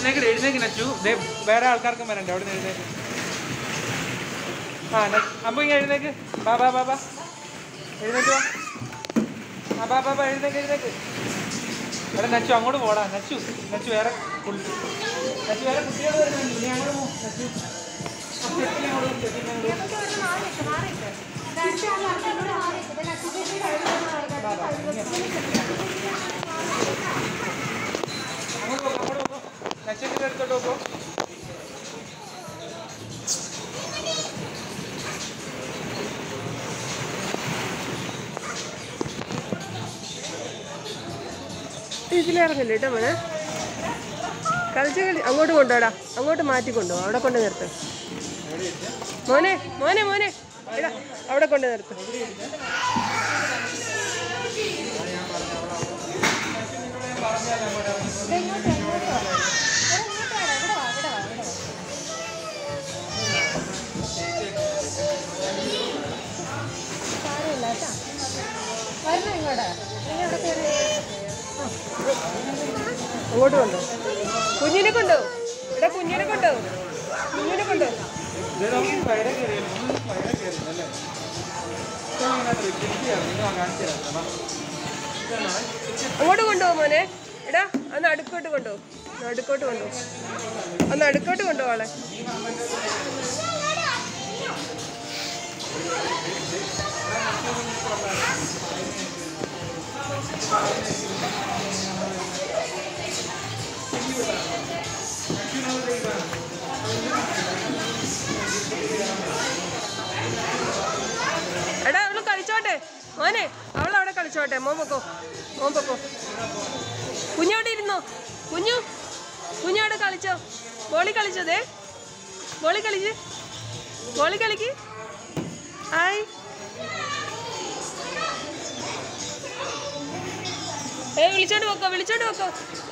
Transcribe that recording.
എഴുന്നേക്ക് എഴുന്നേക്ക് നച്ചു ദേ വേറെ ആൾക്കാർക്കും വരണ്ടേ അവിടെ നിന്ന് എഴുന്നേക്ക് ആ ന- അമ്പു ഇങ്ങനെ എഴുന്നേക്ക് ബാ ബാ ബാ ബാ എഴുന്നേക്ക് വാ ആ ബാ ബാ ബാ എഴുന്നേക്ക് എഴുന്നേക്ക് എടാ നച്ചു അങ്ങോട്ട് പോടാ നച്ചു നച്ചു വേറെ പുള്ളി നച്ചു വേറെ കുട്ടികൾ വരുന്നുണ്ട് നീ അങ്ങോട്ട് പോ നച്ചു ആ, സ്റ്റെപ്പിൽ അങ്ങോട്ട് പോ, സ്റ്റെപ്പിൽ അങ്ങോട്ട് പോ. അങ്ങോട്ട് പോ അങ്ങോട്ട് പോ നച്ചിൻ്റെ അടുത്തോട്ട് പോ ഇതിലിറങ്ങില്ല കേട്ടോ മോനെ കളിച്ച് കളി അങ്ങോട്ട് കൊണ്ടുപോടാ അങ്ങോട്ട് മാറ്റി കൊണ്ടുപോ അവിടെ കൊണ്ട് നിർത്ത് മോനെ മോനെ മോനെ എടാ അവിടെ കൊണ്ട് നിർത്ത് അങ്ങോട്ട് കൊണ്ടോ കുഞ്ഞിനെ കൊണ്ടോ എടാ കുഞ്ഞിനെ കൊണ്ടോ കുഞ്ഞിനെ കൊണ്ടോ ഇത് നമുക്ക് സ്പൈഡർ കയറിയല്ലോ നമ്മൾ സ്പൈഡർ കയറിയല്ലോ അല്ലേ ഇതാണ് ഇതിനകത്ത് ശരിക്കും നിങ്ങൾ കാണിച്ചു തരാം ഇതാണ് അങ്ങോട്ട് കൊണ്ടുപോ മോനെ എടാ അന്ന് അടുക്കോട്ട് കൊണ്ടോ നടുക്കോട്ട് കൊണ്ടോ ഒന്ന് അടുക്കോട്ട് കൊണ്ടുപോളെ എടാ അവള് കളിച്ചോട്ടെ മോനെ അവൾ അവിടെ കളിച്ചോട്ടെ മോൻ പൊക്കോ മോൻ പൊക്കോ കുഞ്ഞോടെ ഇരുന്നോ കുഞ്ഞു കുഞ്ഞോടെ കളിച്ചോ ബോളി കളിച്ചതേ ബോളി കളിച്ച് ബോളി കളിക്ക് ഹായ് ഏ വിളിച്ചോണ്ട് പോക്കോ വിളിച്ചോണ്ട് പോക്കോ